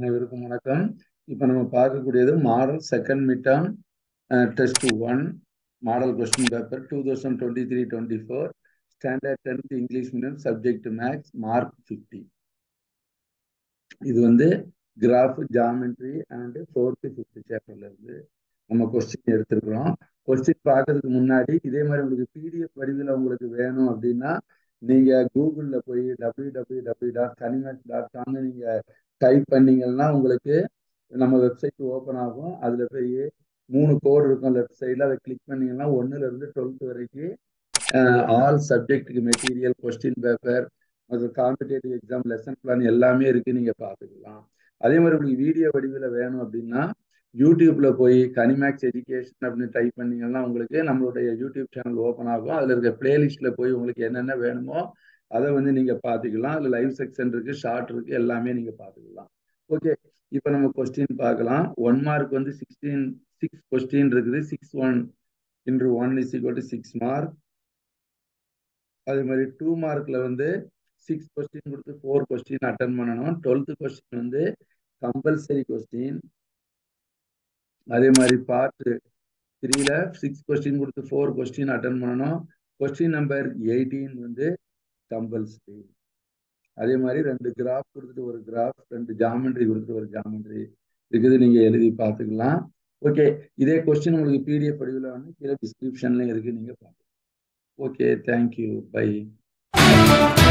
அனைவருக்கும் வணக்கம் இப்போ நம்ம பார்க்கக்கூடியது model second mid term test one model question paper two thousand twenty three twenty four standard tenth English medium subject maths mark fifty இது வந்து graph geometry and fourth fifth சாப்டர்ல இருந்து நம்ம கொஸ்டின் எடுத்திருக்கிறோம் கொஸ்டின் பார்க்கறதுக்கு முன்னாடி இதே மாதிரி உங்களுக்கு பிடிஎஃப் வடிவில் உங்களுக்கு வேணும் அப்படின்னா நீங்க கூகுள்ல போய் டபிள்யூ டபிள்யூ டபிள்யூ டாட் கனிமேக்ஸ் டாட் காம்னு நீங்க டைப் பண்ணீங்கன்னா உங்களுக்கு நம்ம வெப்சைட் ஓப்பன் ஆகும் அதுல போய் மூணு கோடு இருக்கும் லெஃப்ட் சைடில் அதை கிளிக் பண்ணீங்கன்னா ஒன்னுல இருந்து டுவெல்த் வரைக்கும் ஆல் சப்ஜெக்ட்டுக்கு மெட்டீரியல் கொஸ்டின் பேப்பர் அது காம்படேட்டிவ் எக்ஸாம் லெசன் பிளான் எல்லாமே இருக்கு நீங்க பார்த்துக்கலாம் அதே மாதிரி உங்களுக்கு வீடியோ வடிவில் வேணும் அப்படின்னா யூடியூப்ல போய் கனிமேக்ஸ் எஜுகேஷன் அப்படின்னு டைப் பண்ணீங்கன்னா உங்களுக்கு நம்மளுடைய யூடியூப் சேனல் ஓப்பன் ஆகும் அதுல இருக்க பிளேலிஸ்ட்ல போய் உங்களுக்கு என்னென்ன வேணுமோ அதை வந்து நீங்க பாத்துக்கலாம் அதுல லைவ் செக்ஷன் இருக்கு ஷார்ட் இருக்கு எல்லாமே நீங்க பாத்துக்கலாம் ஓகே இப்போ நம்ம கொஸ்டின் பார்க்கலாம் ஒன் மார்க் வந்து சிக்ஸ்டீன் சிக்ஸ் கொஸ்டின் இருக்குது six one into one is equal to six mark அதே மாதிரி டூ மார்க்ல வந்து சிக்ஸ் கொஸ்டின் கொடுத்து ஃபோர் கொஸ்டின் அட்டன் பண்ணணும் டுவெல்த் கொஸ்டின் வந்து கம்பல்சரி கொஸ்டின் அதே மாதிரி பார்ட் த்ரீல சிக்ஸ் கொஸ்டின் கொடுத்து ஃபோர் கொஸ்டின் அட்டன் பண்ணணும் கொஸ்டின் நம்பர் எயிட்டீன் வந்து கம்பல்சரி அதே மாதிரி ரெண்டு கிராஃப் கொடுத்துட்டு ஒரு கிராஃப் ரெண்டு ஜாமெண்ட்ரி கொடுத்துட்டு ஒரு ஜாமெண்ட்ரி இருக்குது நீங்க எழுதி பார்த்துக்கலாம் ஓகே இதே கொஸ்டின் உங்களுக்கு பிடிஎஃப் வடிவில் வந்து கீழே டிஸ்கிரிப்ஷன்ல இருக்கு நீங்க பார்க்கலாம் ஓகே தேங்க்யூ பை